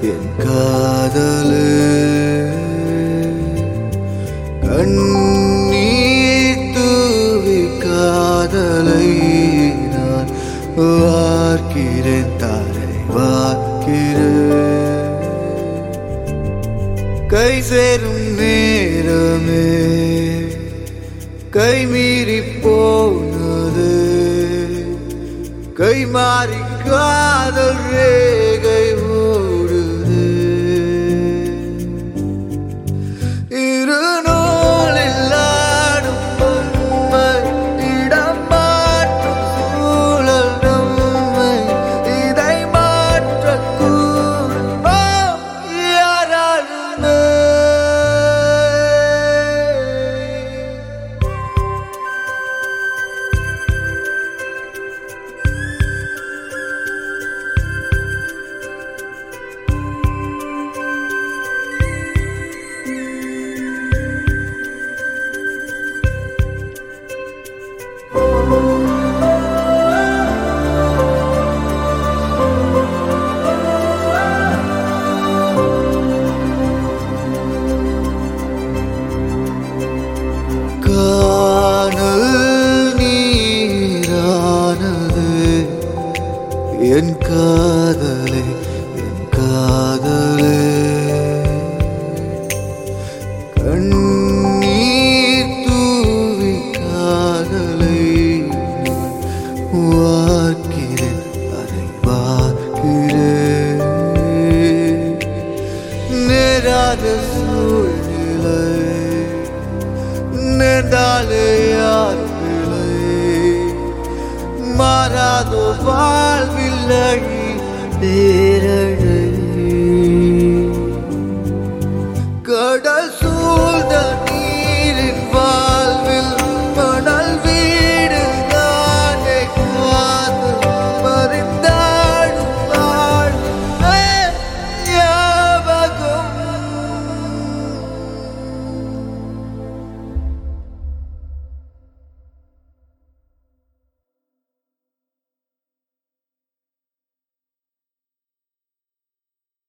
என் காதலே கண்ணீர் தூவி காதலை நான் வார்க்கிறேன் தாரை வார்க்கிறேன் கை சேரும் நேரமே கை மீறி போனது கை மாறி காதல் ரேகை ஓடுது இரு நூலில் ஆடும் பொம்மை இடம் மாற்றும் சூழல் நம்மை இதை மாற்றக் கூறுமா யாராலுமே காணல் நீரானது என் காதலே என் காதலே கண்ணீர் தூவி காதலை நான் வார்க்கிறேன் அதை பார்க்கிறேன் நேராத சூழ்நிலை நேர்ந்தாலே யார் பிழை மாறாதோ வாழ்வில் அழி நேரடி